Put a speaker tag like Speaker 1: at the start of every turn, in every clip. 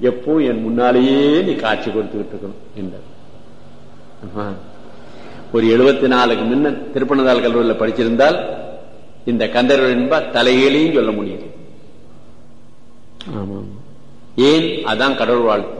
Speaker 1: எப்பவும் என் முன்னாலேயே நீ காட்சி கொடுத்துக்கிட்டு இருக்கணும் என்றார் ஆமா. ஒரு எழுபத்தி நாலுக்கு முன்ன திருப்பனந்தாள் கல்லூரியில் படிச்சிருந்தால் இந்த கந்தர்வன் என்பா தலைகளையும் சொல்ல முடியும் ஆமா ஏன் அதான் கடவுள் வாழ்த்து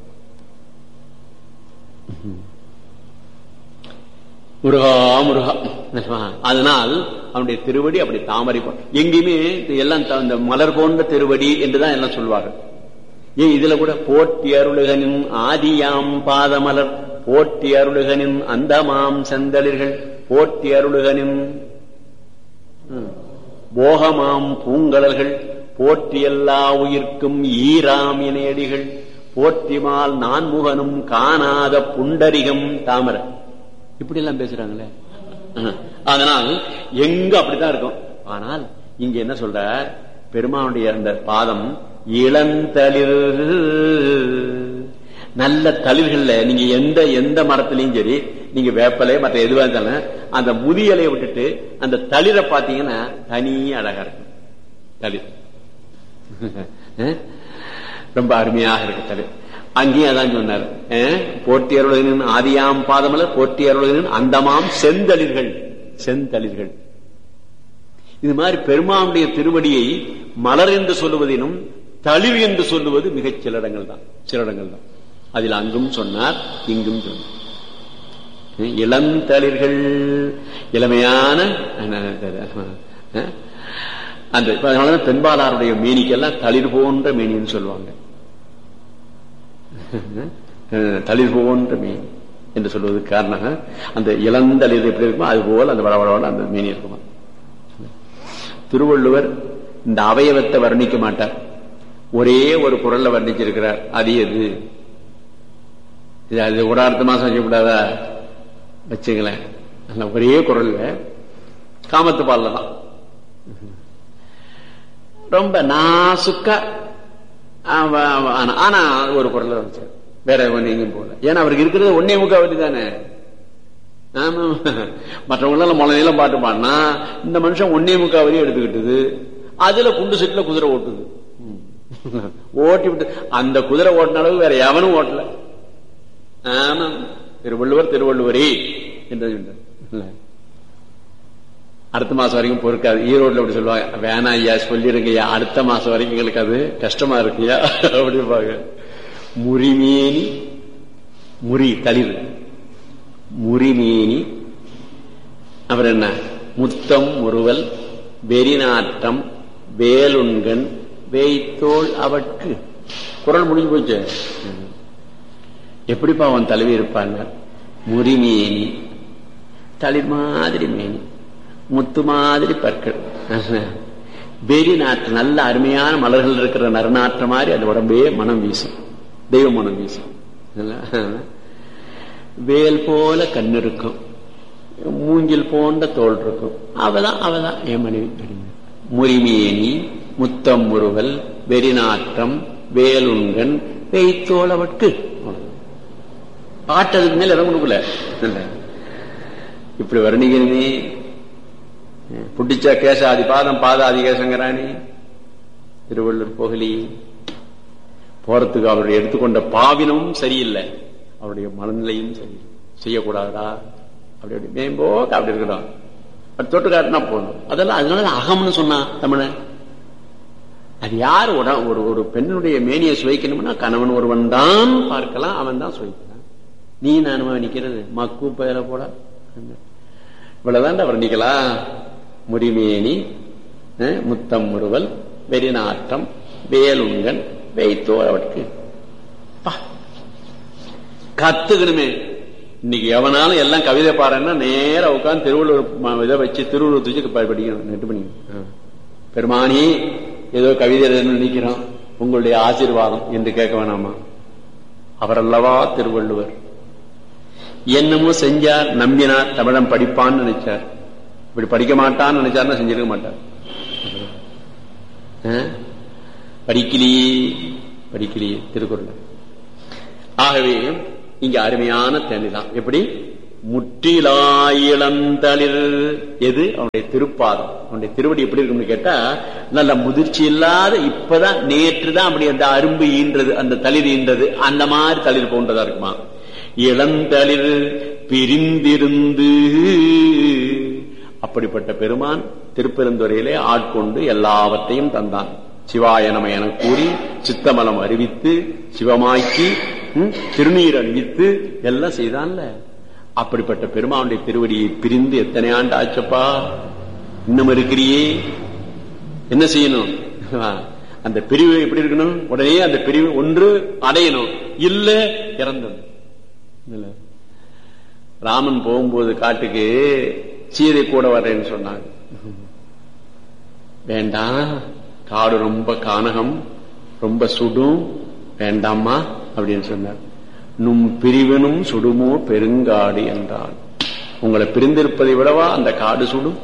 Speaker 1: முருகா முருகா அதனால் அவனுடைய திருவடி அப்படி தாமரை போ- எங்கேயுமே இது எல்லாம் த- இந்த மலர் போன்ற திருவடி என்றுதான் எல்லாம் சொல்வார்கள் ஏன் இதுல கூட போட்டி அருளுகனின் ஆதியாம் பாதமலர் போட்டி அருளுகனின் அந்தமாம் செந்தளிர்கள் போட்டி அருளுகனின் ம், போகமாம் பூங்கலர்கள் போற்றி எல்லா உயிர்க்கும் ஈராம் இணையடிகள் போற்றிமால் நான்முகனும் காணாத புண்டரிகம் தாமரை இப்படி எல்லாம் பேசுறாங்களே அஹ். அதனால் எங்க அப்படித்தான் இருக்கும் ஆனால் இங்க என்ன சொல்ற பெருமானுடைய அந்த பாதம் இளந்தளிர் நல்ல தளிர்கள்ல நீங்க எந்த எந்த மரத்திலையும் சரி நீங்க வேப்பலை மற்ற எதுவா இருந்தாலும் அந்த முதியலையை விட்டுட்டு அந்த தளிரை பாத்தீங்கன்னா தனி அழகா இருக்கும் தளிர் அஹ்? ரொம்ப அருமையாக இருக்கு தளிர் அங்கேயும் அதான் சொன்னார் அஹ்? போற்றி அருளுகின் ஆதியாம் பாதமலர் போற்றி அருளுகின் அந்தமாம் செந்தளிர்கள் செந்தளிர்கள் இது மாதிரி பெருமானுடைய திருவடியை மலர் என்று சொல்லுவதினும் தளிர் என்று சொல்லுவது மிகச் சில இடங்கள் தான் சில இடங்கள் தான் அதில் அங்கும் சொன்னார் இங்கும் சொன்னார் அஹ் இளந்தளிர்கள் இளமையான அஹ், அந்த இப்ப அதனாலதான் பெண்பாலாருடைய மேனிக்கெல்லாம் தளிர் போன்ற மேனின்னு சொல்லுவாங்க அஹ், தளிர் போன்ற மேனி என்று சொல்வதற்கு காரணம் அந்த இளந்தளிர் எப்படி இருக்குமோ அது போல அந்த வளவளவன அந்த மேனி இருக்குமா திருவள்ளுவர் இந்த அவயவத்தை வர்ணிக்க மாட்டார் ஒரே ஒரு குரல்ல வர்ணிச்சிருக்கிறார் அது எது இது அது ஒரு அர்த்த மாசம் வைக்கக்கூடாதா வச்சுங்களேன் அந்த ஒரே குரல்ல காமத்து பால்ல தான் ரொம்ப நாசுக்கா அவ- அவ- ஆனா- ஆனா ஒரு குரல்ல வச்சார் வேற ஒண்ணு எங்கேயும் போகல ஏன்னா அவருக்கு இருக்கிறது ஒன்னே முக்காவட்டி தானே ஆமா மற்றவங்க எல்லாம் முளையெல்லாம் பாட்டு பாடினா இந்த மனுஷன் ஒன்னே முக்காவரியும் எடுத்துக்கிட்டது அதுல குண்டு செட்டுல குதிரை ஓட்டுது ம். ஓட்டி விட்டு அந்த குதிரை ஓட்டின அளவு வேற எவனும் ஓட்டல ஆமா திருவள்ளுவர் திருவள்ளுவரே என்று சொன்னார். இல்ல. அடுத்த மாசம் வரைக்கும் பொறுக்காது ஈரோட்ல அப்படி சொல்லுவாங்க வேணாம் ஐயா சொல்லிருங்க ஐயா அடுத்த மாசம் வரைக்கும் எங்களுக்கு அது கஷ்டமா இருக்குயா அப்படிம்பாங்க முறிமேனி முறி தளிர் முறிமேனி அப்புறம் என்ன முத்தம் முறுவல் வெறிநாட்டம் வேலுண்கண் வேய்த்தோள் அவட்கு குரல் முடிஞ்சு போச்சு எப்படிப்பா அவன் தலைவி இருப்பாங்க முறிமேனி தளிர் மாதிரி மேனி முத்து மாதிரி பற்கள் வெறி நாற்று நல்ல அருமையான மலர்கள் இருக்கிற நறுநாற்ற மாதிரி அந்த உடம்பே மனம் வீசும் தெய்வ மனம் வீசும் இல்ல? வேல் போல கண் இருக்கும் மூங்கில் போன்ற தோல் இருக்கும் அவதான் அவதான் என் மனைவி முறிமேனி முத்தம் முறுவல் வெறிநாற்றம் வேலுண்கன் பெய்த்தோளவட்கு பாட்டதுக்கு மேல இடம் கொடுக்கல இல்ல. இப்படி வர்ணிக்கிறனே புட்டிச்ச கேசாதி பாதம் பாதாதி கேசங்கராணி திருவள்ளூர் போகலி போறதுக்கு அவருடைய எடுத்துக்கொண்ட பாவினமும் சரியில்லை அவருடைய மனநிலையும் சரியில்லை செய்யக்கூடாதா அப்படி அப்படி மேம்போக்கு அப்படி இருக்கணும் அது தொட்டு காட்டினா போகணும் அதெல்லாம் அதனால அகம்னு சொன்னான் தமிழன் அது யார் உட ஒரு ஒரு பெண்ணுடைய மேனியை சுவைக்கணும்னா கணவன் ஒருவன் தான் பார்க்கலாம் அவன் தான் சுவைக்கலாம் நீ நானுமா நிக்கிறது மக்கு பெயர போட இவ்வளவுதான் வர்ணிக்கலாம் முறிமேனி அஹ், முத்தம் முறுவல் வெறிநாட்டம் வேலுங்கன் வைத்தோர் அவருக்கு பா, கத்துக்கணுமே இன்னைக்கு எவனாலும் எல்லாம் கவிதை பாருன்னா நேரா உட்கார்ந்து திருவள்ளுவர் ம- இதை வச்சு திருவள்ளுவர் தூக்கி ப- படிக்கணும் நெட்டு பண்ணிக்கணும் பெருமானி ஏதோ கவிதை எழுதணும்னு நினைக்கிறோம் உங்களுடைய ஆசீர்வாதம் என்று கேட்க வேணாமா அவரல்லவா திருவள்ளுவர் என்னமோ செஞ்சார் நம்பினார் தமிழன் படிப்பான்னு நினைச்சார் இப்படி படிக்க மாட்டான்னு நினைச்சாருன்னா செஞ்சிருக்க மாட்டார் ஆ? படிக்கலையே படிக்கலையே திருக்குறள் ஆகவே இங்க அருமையான தேனி தான் எப்படி முற்றிலாயிழந்தளிர் எது அவனுடைய திருப்பாதம் அவனுடைய திருவடி எப்படி இருக்கும்னு கேட்டா நல்ல முதிர்ச்சி இல்லாத இப்பதான் நேற்று தான் அப்படி அந்த அரும்பு ஈன்றது அந்த தளிர் ஈன்றது அந்த மாதிரி தளிர் போன்றதா இருக்குமா இளந்தளிர் பிரிந்திருந்து அப்படிப்பட்ட பெருமான் திருப்பெருந்துறையிலே ஆட்கொண்டு எல்லாவற்றையும் தந்தான் சிவாய நம என கூறி சித்தமலம் அறிவித்து சிவமாக்கி ம், திருநீர் அணிவித்து எல்லாம் செய்தான்ல அப்படிப்பட்ட பெருமானுடைய திருவடியை பிரிந்து எத்தனை ஆண்டு ஆச்சப்பா இன்னும் இருக்கிறியே என்ன செய்யணும் அந்த பிரிவு எப்படி இருக்கணும் உடனே அந்த பிரிவு ஒன்று அடையணும் இல்ல இறந்தது இல்ல. ராமன் போகும்போது காட்டுக்கு சீதை கூட வர்றேன்னு சொன்னாங்க வேண்டாம் காடு ரொம்ப கானகம் ரொம்ப சுடும் வேண்டாமா அப்படின்னு சொன்னார் நும் பிரிவினும் சுடுமோ பெருங்காடு என்றான் உங்களை பிரிந்திருப்பதை விடவா அந்த காடு சுடும்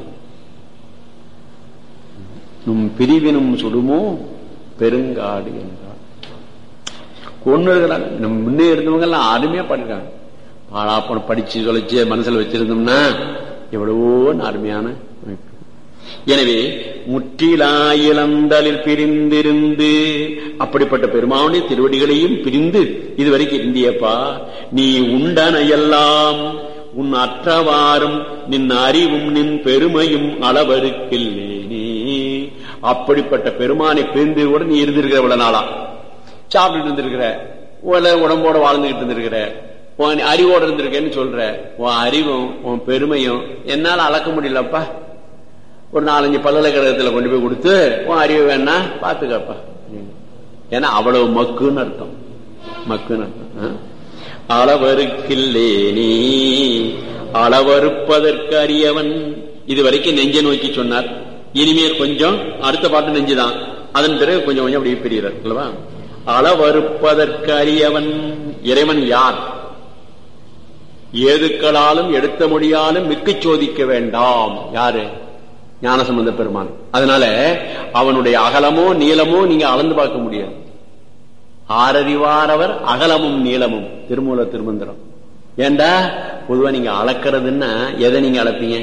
Speaker 1: நும் பிரிவினும் சுடுமோ பெருங்காடு என்றான் கொண்டு இருக்கிறாங்க நம்ம முன்னே இருந்தவங்க எல்லாம் அருமையா பண்ணிருக்காங்க பாழாப்பணம் படிச்சு தொலைச்சு மனசுல வச்சிருந்தோம்னா எவ்வளவோ அருமையான அமைப்பு எனவே முற்றிலாயிலந்தலில் பிரிந்திருந்து அப்படிப்பட்ட பெருமானுடைய திருவடிகளையும் பிரிந்து இதுவரைக்கும் இருந்தியப்பா நீ உண்டன எல்லாம் உன் அற்றவாறும் நின் அறிவும் நின் பெருமையும் அளவருக்கில்லேனே அப்படிப்பட்ட பெருமானை பிரிந்து கூட நீ இருந்திருக்கிற இவ்வளவு நாளா சாப்பிட்டு இருந்திருக்கிற உல உடம்போட வாழ்ந்துகிட்டு இருந்திருக்கிற உன் அறிவோட இருந்திருக்கேன்னு சொல்ற உன் அறிவும் உன் பெருமையும் என்னால அளக்க முடியலப்பா ஒரு நாலஞ்சு பல்கலைக்கழகத்துல கொண்டு போய் கொடுத்து உன் அறிவு வேணா பாத்துக்கப்பா ஏன்னா அவ்வளவு மக்குன்னு அர்த்தம் மக்குன்னு அர்த்தம் ஆ? அளவருக்கில்லே நீ அளவறுப்பதற்கு அறியவன் இது வரைக்கும் நெஞ்ச நோக்கி சொன்னார் இனிமேல் கொஞ்சம் அடுத்த பாட்டு நெஞ்சுதான் அதன் பிறகு கொஞ்சம் கொஞ்சம் அப்படியே பிரிகிறார் அல்லவா அளவறுப்பதற்கு அறியவன் இறைவன் யார் ஏதுக்களாலும் எடுத்த முடியாலும் மிக்கு சோதிக்க வேண்டாம் யாரு ஞானசம்பந்த பெருமான் அதனால அவனுடைய அகலமோ நீளமோ நீங்க அளந்து பார்க்க முடியாது ஆரறிவாரவர் அகலமும் நீளமும் திருமூல திருமந்திரம் ஏண்டா பொதுவா நீங்க அளக்கிறதுன்னா எதை நீங்க அளப்பீங்க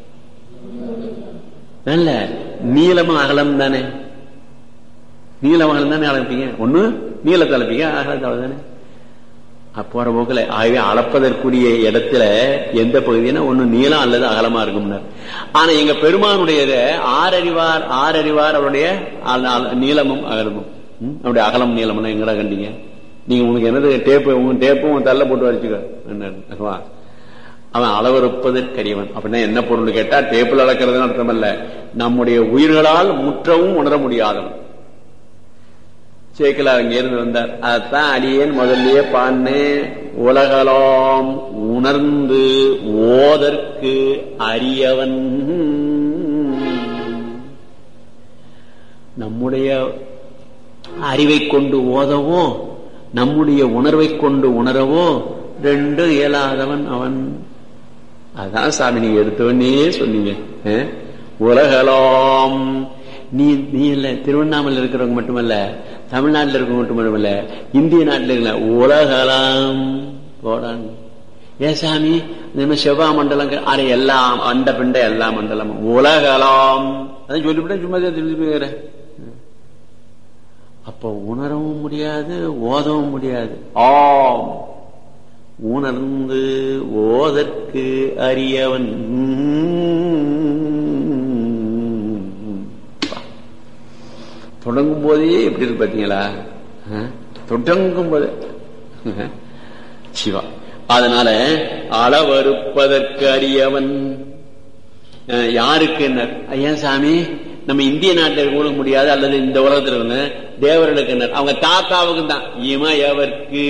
Speaker 1: இல்ல நீளமும் அகலம் தானே நீளம் அகலம் தானே அளப்பீங்க ஒண்ணு நீளத்தை அளப்பீங்க அகலத்தை அளவு தானே போற போக்குல ஆகவே அளப்பதற்குரிய இடத்துல எந்த பகுதினா ஒண்ணு நீளம் அல்லது அகலமா இருக்கும்னார் ஆனா எங்க பெருமானுடையத ஆறறிவார் ஆறறிவார் அவருடைய அ- அ- நீளமும் அகலமும் ம்? அவருடைய அகலம் நீளம்னா எங்கடா கண்டீங்க நீங்க உங்களுக்கு என்னது டேப்பு உங்க டேப்பும் உங்க தள்ள போட்டு வச்சுக்க என்ன அவன் அளவறுப்பதற்கரியவன் அப்படின்னா என்ன பொருள் கேட்டா டேப்பில் அளக்கிறதுன்னு அர்த்தம் அல்ல நம்முடைய உயிர்களால் முற்றவும் உணர முடியாதவன் சேக்கலார் அங்க இருந்து வந்தார் அதான் அடியேன் முதல்லயே பான்னு உலகலாம் உணர்ந்து ஓதற்கு அரியவன் நம்முடைய அறிவை கொண்டு ஓதவோ நம்முடைய உணர்வை கொண்டு உணரவோ ரெண்டு இயலாதவன் அவன் அதான் சாமி நீங்க எடுத்தவனே சொன்னீங்க அஹ்? உலகலாம் நீ நீ இல்ல திருவண்ணாமலை இருக்கிறவங்க மட்டுமல்ல தமிழ்நாட்டில் இருக்கவங்க மட்டுமல்ல இந்திய நாட்டில் இருக்கல உலகலாம் போடான் ஏன் சாமி நம்ம செவ்வா மண்டலம் அரை எல்லாம் அண்ட பிண்ட எல்லா மண்டலமும் உலகலாம் அதான் சொல்லிவிட்டேன் சும்மா திருப்பி போயிடுறேன் அப்ப உணரவும் முடியாது ஓதவும் முடியாது ஆம் உணர்ந்து ஓதற்கு அறியவன் தொடங்கும் போதே எப்படி இருக்கு பாத்தீங்களா அஹ், தொடங்கும் போதே அஹ், சிவா அதனால அளவறுப்பதற்கு அறியவன் அஹ், யாருக்கு என்ன ஐயா சாமி நம்ம இந்திய நாட்டில் இருக்கவங்களுக்கு முடியாது அல்லது இந்த உலகத்தில் இருந்த தேவர்களுக்கு என்ன அவங்க தாத்தாவுக்கு தான் இமயவர்க்கு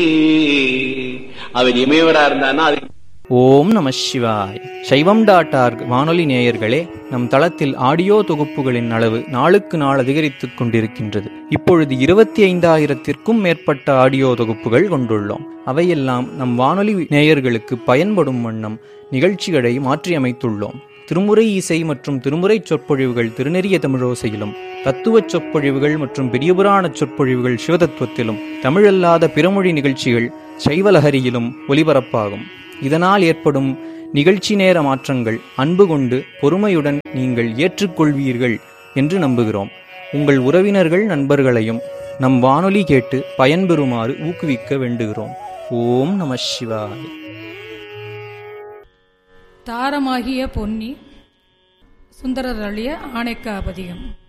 Speaker 1: அவர் இமயவரா இருந்தான்னா அது
Speaker 2: ஓம் நம சிவாய் சைவம் டாட் ஆர்க் வானொலி நேயர்களே நம் தளத்தில் ஆடியோ தொகுப்புகளின் அளவு நாளுக்கு நாள் அதிகரித்துக் கொண்டிருக்கின்றது இப்பொழுது இருபத்தி ஐந்தாயிரத்திற்கும் மேற்பட்ட ஆடியோ தொகுப்புகள் கொண்டுள்ளோம் அவையெல்லாம் நம் வானொலி நேயர்களுக்கு பயன்படும் வண்ணம் நிகழ்ச்சிகளை மாற்றியமைத்துள்ளோம் திருமுறை இசை மற்றும் திருமுறை சொற்பொழிவுகள் திருநெறிய தமிழோசையிலும் தத்துவச் சொற்பொழிவுகள் மற்றும் பெரியபுராண சொற்பொழிவுகள் சிவதத்துவத்திலும் தமிழல்லாத பிறமொழி நிகழ்ச்சிகள் சைவலஹரியிலும் ஒலிபரப்பாகும் இதனால் ஏற்படும் நிகழ்ச்சி நேர மாற்றங்கள் அன்பு கொண்டு பொறுமையுடன் நீங்கள் ஏற்றுக்கொள்வீர்கள் என்று நம்புகிறோம் உங்கள் உறவினர்கள் நண்பர்களையும் நம் வானொலி கேட்டு பயன்பெறுமாறு ஊக்குவிக்க வேண்டுகிறோம் ஓம் நம சிவாய
Speaker 3: தாரமாகிய பொன்னி சுந்தரர் அழிய ஆணைக்காபதிகம்